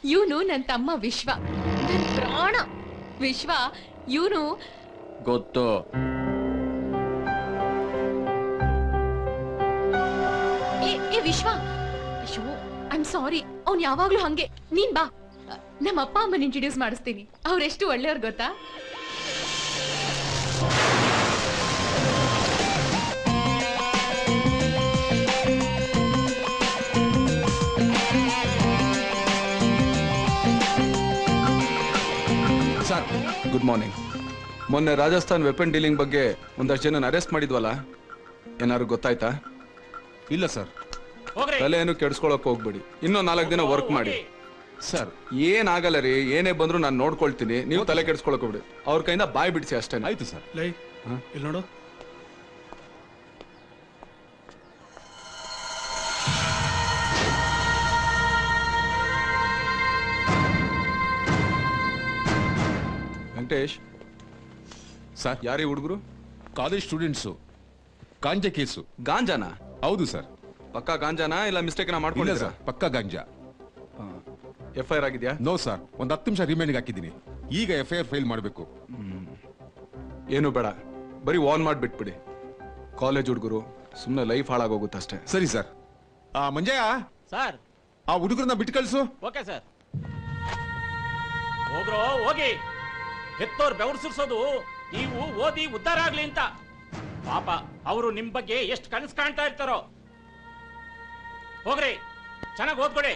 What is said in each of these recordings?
ಇವನು ನನ್ನ ತಮ್ಮ ವಿಶ್ವ ನನ್ ಪ್ರಾಣ ವಿಶ್ವ ಇವನು ಗೊತ್ತು ಏ ಏ ವಿಶ್ವ ಅಯ್ಯೋ ಐ ಆಮ್ ಸಾರಿ ಅವ್ನ್ ಯಾವಾಗ್ಲೂ ಹಂಗೆ ನೀನ್ ಬಾ ನಮ್ಮ ಅಪ್ಪ ಅಮ್ಮನ ಇಂಟ್ರೊಡ್ಯೂಸ್ ಮಾಡಿಸ್ತೀನಿ ಅವ್ರೆಷ್ಟು ಒಳ್ಳೆಯವ್ರು ಗೊತ್ತಾ ಸರ್ ಗುಡ್ ಮಾರ್ನಿಂಗ್ ಮೊನ್ನೆ ರಾಜಸ್ಥಾನ್ ವೆಪನ್ ಡೀಲಿಂಗ್ ಬಗ್ಗೆ ಒಂದಷ್ಟು ಜನ ಅರೆಸ್ಟ್ ಮಾಡಿದ್ವಲ್ಲ ಏನಾದ್ರು ಗೊತ್ತಾಯ್ತಾ ಇಲ್ಲ ಸರ್ ತಲೆ ಏನು ಕೆಡಿಸ್ಕೊಳಕ್ ಹೋಗ್ಬೇಡಿ ಇನ್ನೂ ನಾಲ್ಕು ದಿನ ವರ್ಕ್ ಮಾಡಿ ಸರ್ ಏನಾಗಲ್ಲ ರೀ ಏನೇ ಬಂದ್ರು ನಾನು ನೋಡ್ಕೊಳ್ತೀನಿ ನೀವು ತಲೆ ಕೆಡಿಸ್ಕೊಳಕ್ ಹೋಗ್ಬಿಡಿ ಅವ್ರ ಕೈಯಿಂದ ಬಾಯ್ ಬಿಡಿಸಿ ಅಷ್ಟೇ ಆಯ್ತು ಸರ್ ಲೈ ಇಲ್ಲಿ ನೋಡು ವೆಂಕಟೇಶ್ ಸರ್ ಯಾರೀ ಹುಡುಗರು ಕಾಲೇಜ್ ಸ್ಟೂಡೆಂಟ್ಸು ಗಾಂಜಾ ಕೇಸು ಗಾಂಜಾನ ಹೌದು ಸರ್ ಪಕ್ಕಾ ಗಾಂಜಾನ ಇಲ್ಲ ಮಿಸ್ಟೇಕ್ ಇಲ್ಲ ಮಾಡ್ಕೊಂಡಿಲ್ಲ ಸರ್ ಪಕ್ಕಾ ಗಾಂಜಾ ಎಫ್ ಐ ಆರ್ ಆಗಿದ್ಯಾ ನೋ ಸರ್ ಒಂದು ಹತ್ತು ನಿಮಿಷ ರಿಮೈಂಡ್ಗೆ ಹಾಕಿದ್ದೀನಿ ಈಗ ಎಫ್ ಐ ಆರ್ ಫೈಲ್ ಮಾಡಬೇಕು ಏನು ಬೇಡ ಬರೀ ವಾರ್ನ್ ಮಾಡ್ಬಿಟ್ಬಿಡಿ ಕಾಲೇಜ್ ಹುಡುಗರು ಸುಮ್ಮನೆ ಲೈಫ್ ಹಾಳಾಗೋಗುತ್ತೆ ಅಷ್ಟೇ ಸರಿ ಸರ್ ಆ ಮಂಜಯ್ಯ ಸರ್ ಆ ಹುಡುಗರನ್ನ ಬಿಟ್ಟು ಕಳಿಸು ಓಕೆ ಸರ್ ಹೋಗ್ರೋ ಹೋಗಿ ಹೆತ್ತೋರ್ ಬೆವರು ಸುರ್ಸೋದು ನೀವು ಓದಿ ಉದ್ಧಾರ ಆಗ್ಲಿ ಅಂತ ಪಾಪ ಅವರು ನಿಮ್ ಬಗ್ಗೆ ಎಷ್ಟು ಕನಸು ಕಾಣ್ತಾ ಇರ್ತಾರೋ ಹೋಗ್ರಿ ಚೆನ್ನಾಗಿ ಓದ್ಕೊಡಿ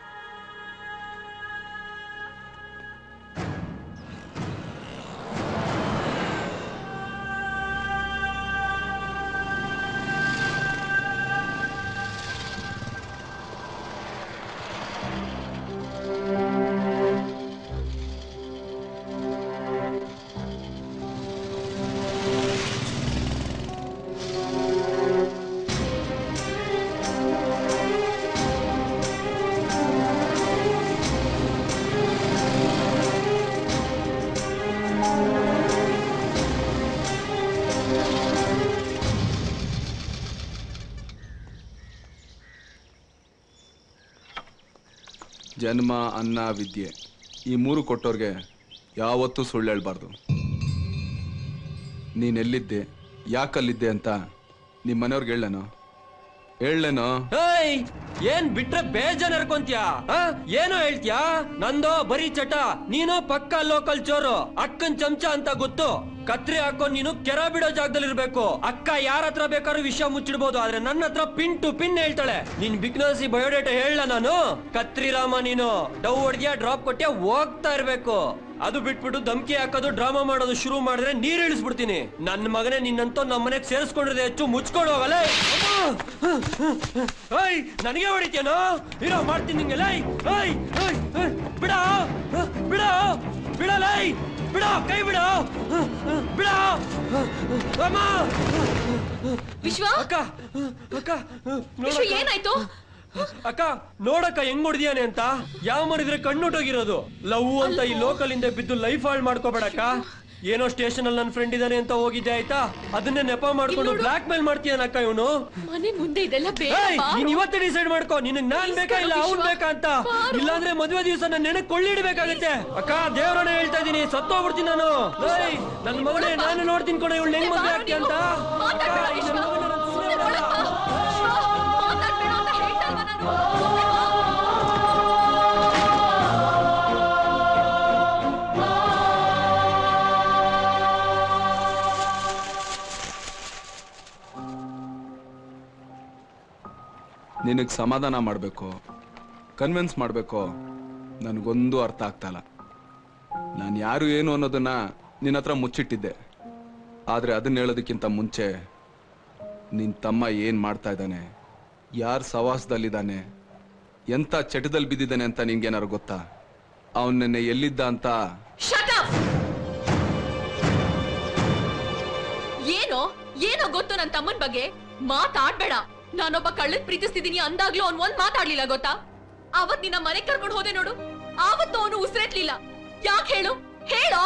ಜನ್ಮ ಅನ್ನ ವಿದ್ಯೆ ಈ ಮೂರು ಕೊಟ್ಟೋರ್ಗೆ ಯಾವತ್ತೂ ಸುಳ್ಳು ಹೇಳ್ಬಾರ್ದು ನೀನೆಲ್ಲಿದ್ದೆ ಯಾಕಲ್ಲಿದ್ದೆ ಅಂತ ನಿಮ್ಮ ಮನೆಯವ್ರಿಗೆ ಹೇಳೇನೋ ಹೇಳೇನೋ ಏಯ್ ಏನ್ ಬಿಟ್ರೆ ಬೇಜಾನ್ ಹರ್ಕೊಂತ್ಯಾ ಆ? ಏನೋ ಹೇಳ್ತ್ಯಾ ನಂದೋ ಬರೀ ಚಟ ನೀನು ಪಕ್ಕ ಲೋಕಲ್ ಚೋರು ಅಕ್ಕನ್ ಚಮಚ ಅಂತ ಗೊತ್ತು ಕತ್ರಿ ಹಾಕೊಂಡ್ ನೀನು ಕೆರ ಬಿಡೋ ಜಾಗದಲ್ಲಿ ಇರ್ಬೇಕು ಅಕ್ಕ ಯಾರ ಹತ್ರ ಬೇಕಾದ್ರೂ ವಿಷಯ ಮುಚ್ಚಿಡ್ಬೋದು ಆದ್ರೆ ನನ್ನ ಹತ್ರ ಪಿನ್ ಟು ಪಿನ್ ಹೇಳ್ತಾಳೆ ನಿನ್ ಬಿಗ್ನಸಿ ಬಯೋಡೇಟಾ ಹೇಳ ನಾನು ಕತ್ರಿ ರಾಮ ನೀನು ಡವ್ ಹೊಡ್ದ್ಯಾ ಡ್ರಾಪ್ ಕೊಟ್ಟ್ಯಾ ಹೋಗ್ತಾ ಇರ್ಬೇಕು ಅದು ಬಿಟ್ಬಿಟ್ಟು ಧಮ್ಕಿ ಹಾಕೋದು ಡ್ರಾಮಾ ಮಾಡೋದು ಶುರು ಮಾಡಿದ್ರೆ ನೀರ್ ಇಳಿಸ್ಬಿಡ್ತೀನಿ ನನ್ನ ಮಗನೇ ನಿನ್ನಂತೂ ನಮ್ಮ ಮನೆಗೆ ಸೇರಿಸ್ಕೊಂಡಿರೋದು ಹೆಚ್ಚು ಮುಚ್ಕೊಂಡು ಹೋಗಲ್ಲ ಏಯ್ ನನಗೆ ಹೊಡಿತೇನೋ ಇರೋ ಮಾಡ್ತೀನಿ ನಿಂಗೆ ಏಯ್ ಏಯ್ ಏಯ್ ಏಯ್, ಬಿಡ ಬಿಡ ಬಿಡಲೈ ಬಿಡ ಕೈ ಬಿಡ ಬಿಡ ಅಮ್ಮ ವಿಶ್ವ ಅಕ್ಕ ಅಕ್ಕ ವಿಶ್ವ ನೋಡಕ್ಕ. ಏನಾಯ್ತು ಅಕ್ಕ ನೋಡಕ್ಕ ಹೆಂಗ್ ಹೊಡ್ದಿಯಾನೆ ಅಂತ ಯಾವ ಮರಿದ್ರೆ ಕಣ್ಣುಟೋಗಿರೋದು ಲವ್ ಅಂತ ಈ ಲೋಕಲ್ ಇಂದ ಬಿದ್ದು ಲೈಫ್ ಹಾಳು ಮಾಡ್ಕೋಬೇಡಕ್ಕ ಏನೋ ಸ್ಟೇಷನ್ ಅಲ್ಲಿ ನನ್ನ ಫ್ರೆಂಡ್ ಇದಾನೆ ಅಂತ ಹೋಗಿದ್ದೆ ಆಯ್ತಾ ಅದನ್ನೇ ನೆಪ ಮಾಡ್ಕೊಂಡು ಇಲ್ನೋಡು. ಬ್ಲಾಕ್ ಮೇಲ್ ಮಾಡ್ತೀಯನಕ್ಕ ಇವನು ಮನೆ ಮುಂದೆ ಇದೆಲ್ಲ ಬೇಡ ಏಯ್, ಬಾರು. ನೀನ್ ಇವತ್ತೇ ಡಿಸೈಡ್ ಮಾಡ್ಕೋ ನಿನಗ್ ನಾನ್ Please ಬೇಕಾ ಇಲ್ಲ ಕಣೋ ಅವ್ನ್ ವಿಶ್ವ. ಬೇಕಾ ಅಂತ ಬಾರು. ಇಲ್ಲಾಂದ್ರೆ ಮದುವೆ ದಿವಸ ನನ್ನ ನೆನಕ್ ಕೊಳ್ಳಿಡ್ಬೇಕಾಗತ್ತೆ ಅಕ್ಕ ದೇವರನ್ನ ಹೇಳ್ತಾ ಇದೀನಿ ಸತ್ತೋಗ್ಬಿಡ್ತೀನಿ ನಾನು ಏಯ್, ನನ್ ಮಗನೇ ನಾನು ನೋಡ್ತೀನಿ ಕೊಡ ಇವಳು ಹೆಂಗ್ ಮದ್ವೆ ಆಗ್ತೀಯ ಅಂತ ಮಾತಾಡ್ಬೇಡ ಅಕ್ಕ, ವಿಶ್ವ. ನನ್ ಮಗನ್ನ ನಾನ್ ಸುಮ್ನೆ ಸುಮ್ನೆ ಬಿಡಲ್ಲ. ಒಳಗ್ ಬಾ. ವಿಶ್ವ, ಮಾತಾಡ್ಬೇಡ ಅಂತ ಹೇಳ್ತಾ ಇಲ್ವಾ ನಾನು? ಸುಮ್ನೆ ಬಾ. ನಿನಗೆ ಸಮಾಧಾನ ಮಾಡಬೇಕು ಕನ್ವಿನ್ಸ್ ಮಾಡಬೇಕು ನನಗೊಂದು ಅರ್ಥ ಆಗ್ತಾಯಿಲ್ಲ ನಾನು ಯಾರು ಏನು ಅನ್ನೋದನ್ನ ನಿನ್ನ ಹತ್ರ ಮುಚ್ಚಿಟ್ಟಿದ್ದೆ ಆದರೆ ಅದನ್ನ ಹೇಳೋದಕ್ಕಿಂತ ಮುಂಚೆ ನಿನ್ನ ತಮ್ಮ ಏನು ಮಾಡ್ತಾ ಇದ್ದಾನೆ ಯಾರು ಸವಾಸದಲ್ಲಿದ್ದಾನೆ ಎಂಥ ಚಟದಲ್ಲಿ ಬಿದ್ದಿದ್ದಾನೆ ಅಂತ ನಿನ್ಗೇನಾರು ಗೊತ್ತಾ ಅವನ್ ನೆನ್ನೆ ಎಲ್ಲಿದ್ದ ಅಂತ Shut up! ಏನೋ ಏನೋ ಗೊತ್ತು ನನ್ ತಮ್ಮನ್ ಬಗ್ಗೆ ಮಾತಾಡ್ಬೇಡ ನಾನೊಬ್ಬ ಕಳ್ಳನ್ ಪ್ರೀತಿಸ್ತಿದೀನಿ ಅಂದಾಗ್ಲೂ ಅವ್ನ್ ಒಂದ್ ಮಾತಾಡ್ಲಿಲ್ಲ ಗೊತ್ತಾ ಅವತ್ ನಿನ್ನ ಮನೆ ಕರ್ಕೊಂಡು ಹೋದೆ ನೋಡು ಆವತ್ತು ಅವನು ಉಸಿರೆತ್ಲಿಲ್ಲ ಯಾಕೆ ಹೇಳು ಹೇಳೋ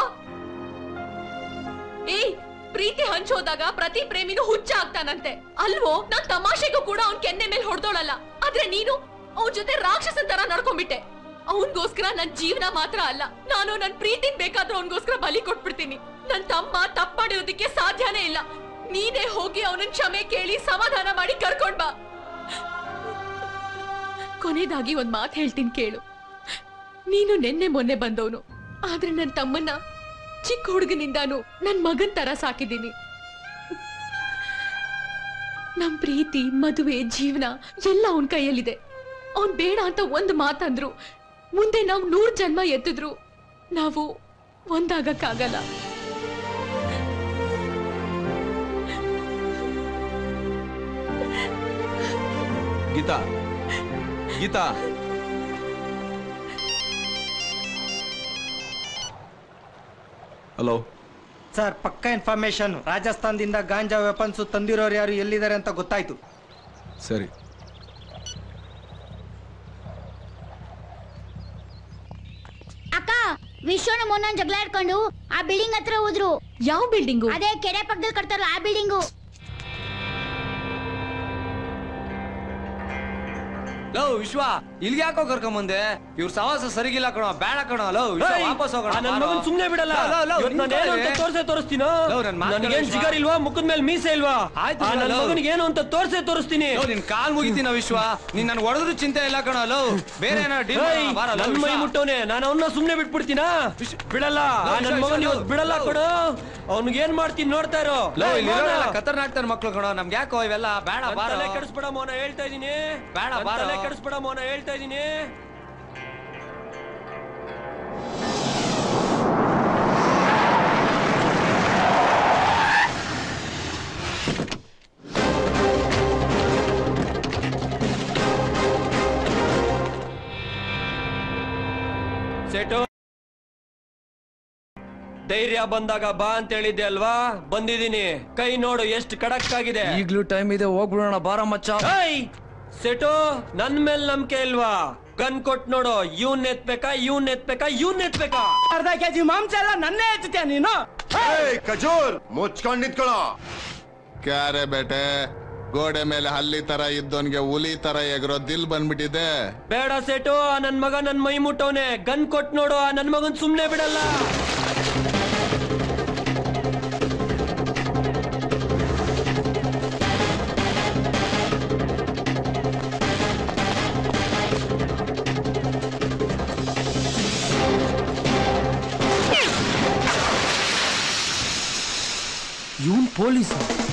ಏಯ್ ಪ್ರೀತಿ ಹಂಚೋದಾಗ ಪ್ರತಿ ಪ್ರೇಮಿನೂ ಹುಚ್ಚ ಆಗ್ತಾನಂತೆ ಅಲ್ವೋ ನಾನ್ ತಮಾಷೆಗೂ ಕೂಡ ಅವ್ನ್ ಕೆನ್ನೆ ಮೇಲೆ ಹೊಡೆದೋಳಲ್ಲ ಆದ್ರೆ ನೀನು ಅವನ್ ಜೊತೆ ರಾಕ್ಷಸನ್ ತರ ನಡ್ಕೊಂಡ್ಬಿಟ್ಟೆ ಅವನ್ಗೋಸ್ಕರ ನನ್ ಜೀವನ ಮಾತ್ರ ಅಲ್ಲ ನಾನು ನನ್ ಪ್ರೀತಿನ್ ಬೇಕಾದ್ರೂ ಅವನ್ಗೋಸ್ಕರ ಬಲಿ ಕೊಟ್ಬಿಡ್ತೀನಿ ನನ್ ತಮ್ಮ ತಪ್ಪು ಮಾಡಿರೋದಕ್ಕೆ ಸಾಧ್ಯನೇ ಇಲ್ಲ ನೀನೇ ಹೋಗಿ ಅವನನ್ನ ಕ್ಷಮೆ ಕೇಳಿ ಸಮಾಧಾನ ಮಾಡಿ ಕರ್ಕೊಂಡ್ ಬಾ ಕೊನೆದಾಗಿ ಒಂದ್ ಮಾತು ಹೇಳ್ತೀನಿ ಕೇಳು ನೀನು ನೆನ್ನೆ ಮೊನ್ನೆ ಬಂದವನು ಆದ್ರೆ ನನ್ ತಮ್ಮನ್ನ ಚಿಕ್ಕ ಹುಡುಗನಿಂದಾನು ನನ್ ಮಗನ್ ತರ ಸಾಕಿದ್ದೀನಿ ನಮ್ ಪ್ರೀತಿ ಮದುವೆ ಜೀವನ ಎಲ್ಲ ಅವನ್ ಕೈಯಲ್ಲಿದೆ ಅವನ್ ಬೇಡ ಅಂತ ಒಂದ್ ಮಾತಂದ್ರು ಮುಂದೆ ನಾವ್ ನೂರ್ ಜನ್ಮ ಎತ್ತಿದ್ರು ನಾವು ಒಂದಾಗಕ್ಕಾಗಲ್ಲ ಗೀತಾ ಗೀತಾ ಹಲೋ ಸರ್ ಪಕ್ಕ ಇನ್ಫಾರ್ಮೇಶನ್ ರಾಜಸ್ಥಾನದಿಂದ ಗಾಂಜಾ ವೆಪನ್ಸ್ ತಂದಿರೋರು ಯಾರು ಎಲ್ಲಿದ್ದಾರೆ ಅಂತ ಗೊತ್ತಾಯ್ತು ಸರಿ ಅಕ್ಕ ವಿಶ್ವನ ಮೊನ್ನ ಜಗಳ ಆಡ್ಕೊಂಡು ಆ ಬಿಲ್ಡಿಂಗ್ ಹತ್ರ ಹೋದ್ರು ಯಾವ ಬಿಲ್ಡಿಂಗು ಅದೇ ಕೆರೆ ಪಕ್ಕದಲ್ಲಿ ಕಟ್ತಾರಲ್ಲ ಆ ಬಿಲ್ಡಿಂಗು ಲೋ ವಿಶ್ವ ಇಲ್ಲಿಗೆ ಯಾಕೋ ಕರ್ಕೊಂಬಂದೆ ಇವ್ರ ಸವಾಸ ಸರಿಗಿಲ್ಲ ಕಣೋ ಬೇಡ ಕಣೋ ಲೋ ವಿಶ್ವ ಏಯ್, ವಾಪಸ್ ಹೋಗೋಣ ಆ ನನ್ ಮಗನ್ ಸುಮ್ನೆ ಬಿಡಲ್ಲ ಲೋ, ಲೋ, ಲೋ, ಇವತ್ತು ನಾನು ಏನು ಅಂತ ನಿಂತ್ಕೊಳ್ಳಿ. ತೋರ್ಸೇ ತೋರಿಸ್ತೀನೋ ಲೋ, ನನ್ ಮಾತ್ ನನಗೇನ್ ಕೇಳು ಜಿಗರ್ ಇಲ್ವಾ ಮುಖದ ಮೇಲೆ ಮೀಸೆ ಇಲ್ವಾ ಆಯ್ತು ಆ ನನ್ ಲೋ. ಮಗನಿಗೆ ಏನು ಅಂತ ತೋರ್ಸೇ ತೋರಿಸ್ತೀನಿ ಲೋ ನಿನ್ ಕಾಲ್ ಮುಗಿತೀನ ವಿಶ್ವ ನೀನ್ ನನ್ ಹೊಡೆದ್ರು ಚಿಂತೆ ಇಲ್ಲ ಕಣೋ ಲೋ ಬೇರೆ ಏನೋ ಡೀಲ್ ಏಯ್, ನನ್ ಮೈ ಮುಟ್ಟವನೆ ನಾನು ಅವನ್ನ ಸುಮ್ನೆ ಬಿಟ್ಬಿಡ್ತೀನಾ ಬಿಡಲ್ಲ ಆ ಲೋ, ನನ್ ವಿಶ್ವ, ಮಗನ್ ವಿಶ್ವ, ಇವತ್ತು ಬಿಡಲ್ಲ ಲೋ. ಕೊಡು ಅವ್ನಿಗೆ ಏನ್ ಮಾಡ್ತೀನಿ ನೋಡ್ತಾ ಇರೋ ಲೋ ಏಯ್, ಇಲ್ಲಿ ಮೋನ, ಖತರ್ನಾಕ್ ತರ ಮಕ್ಳು ಕಣೋ ನಮ್ಗೆ ಯಾಕೋ ಇವೆಲ್ಲ ಬೇಡ ನನ್ ಬಾರ ತಲೆ ಕೆಡಿಸ್ಬೇಡ ಮೋನ ಹೇಳ್ತಾ ಇದೀನಿ ಬೇಡ, ನನ್ ಬಾರೋ. ತಲೆ ಕೆಡಿಸ್ಬೇಡ ಮೋನ ಹೇಳ್ತಾ ಇದೀನಿ ಸೆಟು ಧೈರ್ಯ ಬಂದಾಗ ಬಾ ಅಂತ ಹೇಳಿದ್ದೆ ಅಲ್ವಾ ಬಂದಿದ್ದೀನಿ ಕೈ ನೋಡು ಎಷ್ಟು ಖಡಕ್ ಆಗಿದೆ ಈಗ್ಲೂ ಟೈಮ್ ಇದೆ ಹೋಗ್ಬಿಡೋಣ ಬಾರ ಮಚ್ಚ ಏಯ್! ಸೆಟು ನನ್ ಮೇಲ್ ನಂಬಿಕೆ ಇಲ್ವಾ ಗನ್ ಕೊಟ್ ನೋಡು ಇವ್ನ್ ಎತ್ಬೇಕಾ ಇವ್ನ್ ಎತ್ಬೇಕಾ ಇವ್ನ್ ಎತ್ಬೇಕಾ ಅರ್ಧ ಕೆಜಿ ಮಾಂಸ ಎಲ್ಲ ನನ್ನೇ ಎತ್ತುತ್ತೀಯ ನೀನು ಏಯ್ ಖಜೂರ್ ಮುಚ್ಕೊಂಡ್ ನಿಂತ್ಕೊಳ ಕ್ಯಾರೆ ಬೇಟೆ ಗೋಡೆ ಮೇಲೆ ಹಲ್ಲಿ ತರ ಇದ್ದವನ್ಗೆ ಹುಲಿ ತರ ಎಗರೋ ದಿಲ್ ಬಂದ್ಬಿಟ್ಟಿದೆ ಬೇಡ ಸೆಟು ಆ ನನ್ ಮಗ ನನ್ ಮೈ ಮುಟ್ಟವನೆ ಗನ್ ಕೊಟ್ ನೋಡು ಆ ನನ್ ಮಗನ್ ಸುಮ್ನೆ ಬಿಡಲ್ಲ ಇವನ್ ಪೊಲೀಸ್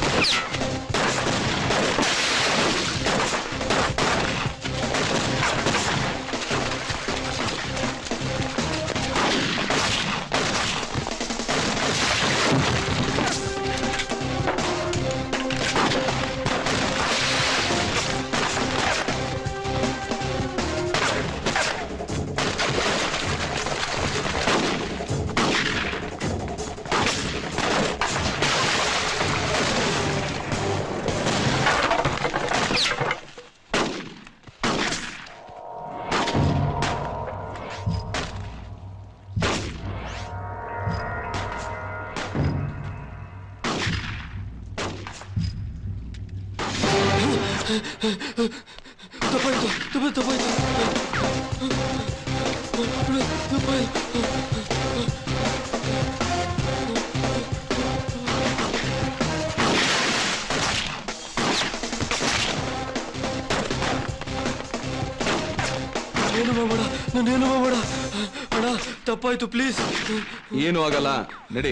ಏನು ಮಾಡಬೇಡ ನಾನೇನು ಮಾಡಬೇಡ ಅಣ್ಣ ತಪ್ಪಾಯ್ತು ಪ್ಲೀಸ್ ಏನು ಆಗಲ್ಲ ನಡಿ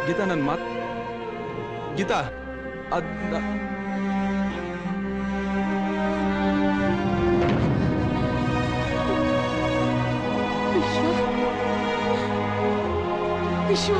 ಗೀತಾ ನನ್ನ ಮಾತ್ ಗೀತಾ ಅದ್ ನ- ವಿಶ್ವ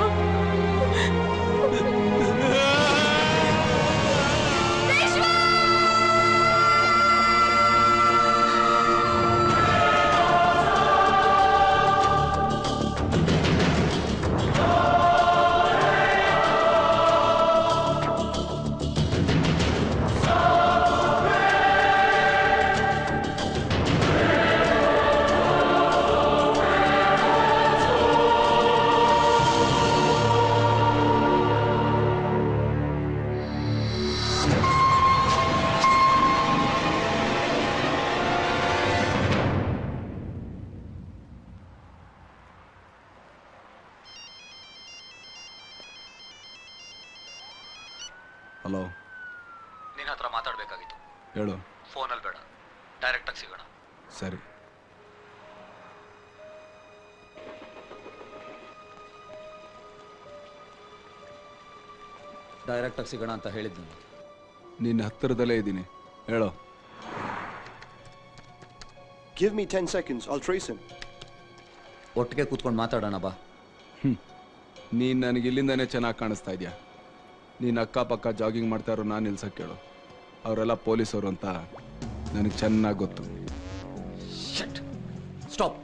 ಹಲೋ ನಿನ್ನ ಹತ್ರ ಮಾತಾಡ್ಬೇಕಾಗಿತ್ತು ಹೇಳು ಫೋನಲ್ಲಿ ಬೇಡ ಡೈರೆಕ್ಟ್ ಆಗಿ ಸಿಗೋಣ ಸರಿ ಡೈರೆಕ್ಟ್ ಆಗಿ ಸಿಗೋಣ ಅಂತ ಹೇಳಿದ್ದು ನಿನ್ನ ಹತ್ತಿರದಲ್ಲೇ ಇದ್ದೀನಿ ಹೇಳೋ Give me 10 seconds. I'll trace him. ಒಟ್ಟಿಗೆ ಕೂತ್ಕೊಂಡು ಮಾತಾಡೋಣ ಬಾ ನೀನು ನನಗೆ ಇಲ್ಲಿಂದನೇ ಚೆನ್ನಾಗಿ ಕಾಣಿಸ್ತಾ ಇದೆಯಾ ನೀನು ಅಕ್ಕಪಕ್ಕ ಜಾಗಿಂಗ್ ಮಾಡ್ತಾ ಇರೋ ನಾನು ನಿಲ್ಸಕ್ಕೆ ಕೇಳು ಅವರೆಲ್ಲ ಪೊಲೀಸರು ಅಂತ ನನಗೆ ಚೆನ್ನಾಗಿ ಗೊತ್ತು stop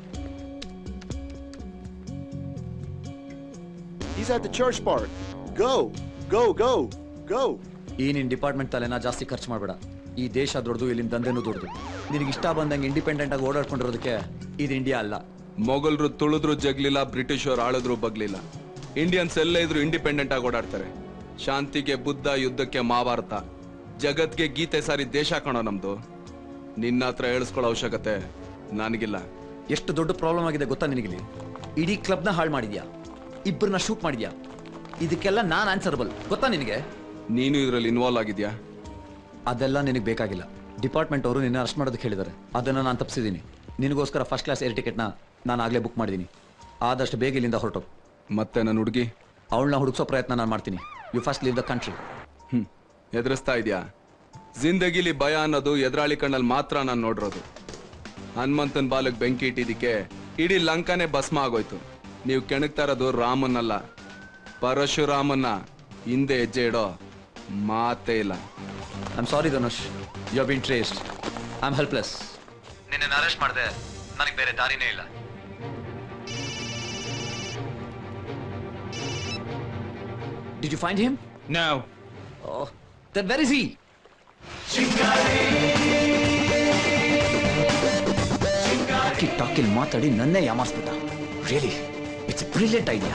He's at the church park. Go, go, go, go. ಈ ನಿನ್ ಡಿಪಾರ್ಟ್ಮೆಂಟ್ ತಲೆನ ಜಾಸ್ತಿ ಖರ್ಚು ಮಾಡಬೇಡ ಈ ದೇಶ ದೊಡ್ಡದು ಇಲ್ಲಿನ ದಂಧೆನೂ ದೊಡ್ಡದು ನಿನಗೆ ಇಷ್ಟ ಬಂದಂಗೆ ಇಂಡಿಪೆಂಡೆಂಟ್ ಆಗಿ ಓಡಾಡ್ಕೊಂಡಿರೋದಕ್ಕೆ ಇದು ಇಂಡಿಯಾ ಅಲ್ಲ ಮೊಘಲರು ತುಳಿದ್ರು ಜಗ್ಲಿಲ್ಲ ಬ್ರಿಟಿಷರು ಆಳಿದ್ರು ಬಗ್ಲಿಲ್ಲ ಇಂಡಿಯನ್ಸ್ ಎಲ್ಲೇ ಇದ್ರು ಇಂಡಿಪೆಂಡೆಂಟ್ ಆಗಿ ಓಡಾಡ್ತಾರೆ ಶಾಂತಿಗೆ ಬುದ್ಧ ಯುದ್ಧಕ್ಕೆ ಮಹಾಭಾರತ ಜಗತ್ಗೆ ಗೀತೆ ಸಾರಿ ದೇಶ ಕಾಣೋ ನಮ್ದು ನಿನ್ನ ಹತ್ರ ಹೇಳಿಸ್ಕೊಳ್ಳೋ ಅವಶ್ಯಕತೆ ನನಗಿಲ್ಲ ಎಷ್ಟು ದೊಡ್ಡ ಪ್ರಾಬ್ಲಮ್ ಆಗಿದೆ ಗೊತ್ತಾ ನಿನಗಿಲ್ಲಿ ಇಡೀ ಕ್ಲಬ್ನ ಹಾಳು ಮಾಡಿದ್ಯಾ ಇಬ್ಬರನ್ನ ಶೂಟ್ ಮಾಡಿದ್ಯಾ ಇದಕ್ಕೆಲ್ಲ ನಾನ್ ಆನ್ಸರಬಲ್ ಗೊತ್ತಾ ನಿನಗೆ ನೀನು ಇದರಲ್ಲಿ ಇನ್ವಾಲ್ವ್ ಆಗಿದ್ಯಾ ಅದೆಲ್ಲ ನಿನಗೆ ಬೇಕಾಗಿಲ್ಲ ಡಿಪಾರ್ಟ್ಮೆಂಟ್ ಅವರು ನಿನ್ನ ಅರೆಸ್ಟ್ ಮಾಡೋದಕ್ಕೆ ಹೇಳಿದ್ದಾರೆ ಅದನ್ನ ನಾನು ತಪ್ಪಿಸಿದ್ದೀನಿ ನಿನಗೋಸ್ಕರ ಫಸ್ಟ್ ಕ್ಲಾಸ್ ಏರ್ ಟಿಕೆಟ್ನ ನಾನು ಆಗಲೇ ಬುಕ್ ಮಾಡಿದ್ದೀನಿ ಆದಷ್ಟು ಬೇಗ ಇಲ್ಲಿಂದ ಹೊರಟು ಮತ್ತೆ ನನ್ನ ಹುಡುಗಿ ಅವಳನ್ನ ಹುಡುಕ್ಸೋ ಪ್ರಯತ್ನ ನಾನು ಮಾಡ್ತೀನಿ you first leave the country hmm ಎದುರಿಸ್ತಾ ಇದೆಯಾ ಜಿಂದಗಿಲಿ ಭಯ ಅನ್ನೋದು ಎದುರಾಳಿ ಕಣ್ಣಲ್ಲಿ ಮಾತ್ರ ನಾನು ನೋಡಿರೋದು ಹನುಮಂತನ್ ಬಾಲಕ್ ಬೆಂಕಿ ಇಟ್ಟಿದ್ದಕ್ಕೆ ಇಡೀ ಲಂಕಾನೇ ಭಸ್ಮ ಆಗೋಯ್ತು ನೀವು ಕೆಣಕ್ತಾ ಇರೋದು ರಾಮನ್ನಲ್ಲ ಪರಶುರಾಮನ್ನ ಹಿಂದೆ ಹೆಜ್ಜೆ ಇಡೋ ಮಾತೇ ಇಲ್ಲ I am sorry Dhanush you been traced I am helpless ನಿನ್ನ ಅರೆಸ್ಟ್ ಮಾಡಿದೆ ನನಗೆ ಬೇರೆ ದಾರಿನೇ ಇಲ್ಲ Did you find him? No. Oh, then where is he? ಟಾಕಿ ಟಾಕಿಲ್ ಮಾತಾಡಿ ನನ್ನೇ ಯಾಮಾಸ್ಬಿಟ್ಟ really it's a brilliant idea